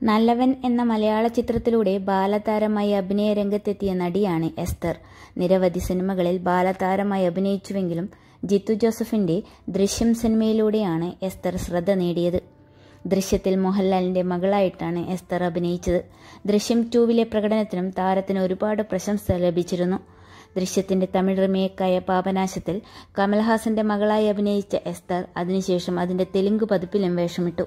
നല്ലവൻ എന്ന മലയാള ചിത്രത്തിലൂടെ ബാലതാരമായി അഭിനയ രംഗത്തെത്തിയ നടിയാണ് എസ്തർ നിരവധി സിനിമകളിൽ ബാലതാരമായി അഭിനയിച്ചുവെങ്കിലും ജിത്തു ജോസഫിന്റെ ദൃശ്യം സിനിമയിലൂടെയാണ് എസ്തർ ശ്രദ്ധ നേടിയത് ദൃശ്യത്തിൽ മോഹൻലാലിന്റെ മകളായിട്ടാണ് എസ്തർ അഭിനയിച്ചത് ദൃശ്യം ടൂവിലെ പ്രകടനത്തിനും താരത്തിന് ഒരുപാട് പ്രശംസ ലഭിച്ചിരുന്നു ദൃശ്യത്തിന്റെ തമിഴ് റിമേക്കായ പാപനാശത്തിൽ കമൽഹാസന്റെ മകളായി അഭിനയിച്ച എസ്തർ അതിനുശേഷം അതിന്റെ തെലുങ്ക് പതിപ്പിലും വേഷമിട്ടു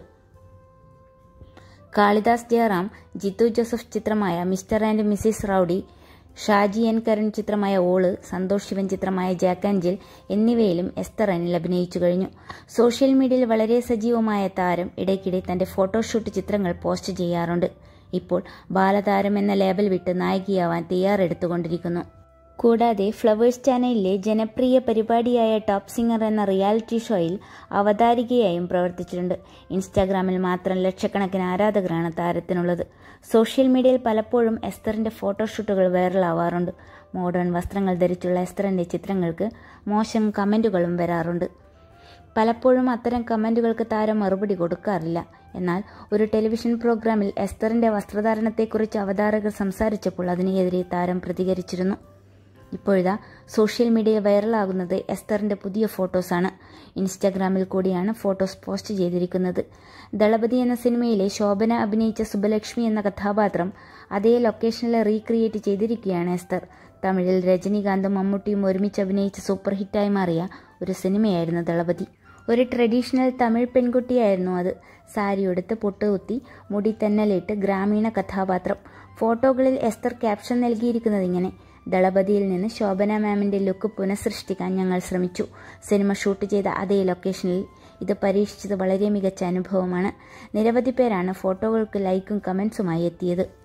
കാളിദാസ് ജയറാം ജിത്തു ജോസഫ് ചിത്രമായ mister and missus rowdy Shaji N Karun ചിത്രമായ ഓള് സന്തോഷ് ശിവൻ ചിത്രമായ ജാക്ക് ആൻഡ് ജിൽ എന്നിവയിലും എസ്തർ അനിൽ അഭിനയിച്ചു കഴിഞ്ഞു സോഷ്യൽ മീഡിയയിൽ വളരെ സജീവമായ താരം ഇടയ്ക്കിടെ തന്റെ ഫോട്ടോഷൂട്ട് ചിത്രങ്ങൾ പോസ്റ്റ് ചെയ്യാറുണ്ട് ഇപ്പോൾ ബാലതാരം എന്ന ലേബൽ വിട്ട് നായികയാവാൻ തയ്യാറെടുത്തുകൊണ്ടിരിക്കുന്നു കൂടാതെ ഫ്ലവേഴ്സ് ചാനലിലെ ജനപ്രിയ പരിപാടിയായ ടോപ്പ് സിംഗർ എന്ന റിയാലിറ്റി ഷോയിൽ അവതാരികയായും പ്രവർത്തിച്ചിട്ടുണ്ട് ഇൻസ്റ്റാഗ്രാമിൽ മാത്രം ലക്ഷക്കണക്കിന് ആരാധകരാണ് താരത്തിനുള്ളത് സോഷ്യൽ മീഡിയയിൽ പലപ്പോഴും എസ്തറിന്റെ ഫോട്ടോഷൂട്ടുകൾ വൈറലാവാറുണ്ട് മോഡേൺ വസ്ത്രങ്ങൾ ധരിച്ചുള്ള എസ്തറിന്റെ ചിത്രങ്ങൾക്ക് മോശം കമന്റുകളും വരാറുണ്ട് പലപ്പോഴും അത്തരം കമന്റുകൾക്ക് താരം മറുപടി കൊടുക്കാറില്ല എന്നാൽ ഒരു ടെലിവിഷൻ പ്രോഗ്രാമിൽ എസ്തറിന്റെ വസ്ത്രധാരണത്തെക്കുറിച്ച് അവതാരകർ സംസാരിച്ചപ്പോൾ അതിനെതിരെ താരം പ്രതികരിച്ചിരുന്നു ഇപ്പോഴിതാ സോഷ്യൽ മീഡിയ വൈറലാകുന്നത് എസ്തറിന്റെ പുതിയ ഫോട്ടോസാണ് ഇൻസ്റ്റഗ്രാമിൽ കൂടിയാണ് ഫോട്ടോസ് പോസ്റ്റ് ചെയ്തിരിക്കുന്നത് ദളപതി എന്ന സിനിമയിലെ ശോഭന അഭിനയിച്ച സുബലക്ഷ്മി എന്ന കഥാപാത്രം അതേ ലൊക്കേഷനിൽ റീക്രിയേറ്റ് ചെയ്തിരിക്കുകയാണ് എസ്തർ തമിഴിൽ രജനീകാന്തും മമ്മൂട്ടിയും ഒരുമിച്ച് അഭിനയിച്ച സൂപ്പർ ഹിറ്റായി മാറിയ ഒരു സിനിമയായിരുന്നു ദളപതി ഒരു ട്രഡീഷണൽ തമിഴ് പെൺകുട്ടിയായിരുന്നു അത് സാരി ഉടുത്ത് പൊട്ടുകുത്തി മുടി തെന്നലിട്ട് ഗ്രാമീണ കഥാപാത്രം ഫോട്ടോകളിൽ എസ്തർ ക്യാപ്ഷൻ നൽകിയിരിക്കുന്നത് ഇങ്ങനെ ദളപതിയിൽ നിന്ന് ശോഭന മാമിന്റെ ലുക്ക് പുനഃസൃഷ്ടിക്കാൻ ഞങ്ങൾ ശ്രമിച്ചു സിനിമ ഷൂട്ട് ചെയ്ത അതേ ലൊക്കേഷനിൽ ഇത് പരീക്ഷിച്ചത് വളരെ മികച്ച അനുഭവമാണ് നിരവധി പേരാണ് ഫോട്ടോകൾക്ക് ലൈക്കും കമന്റ്സുമായി എത്തിയത്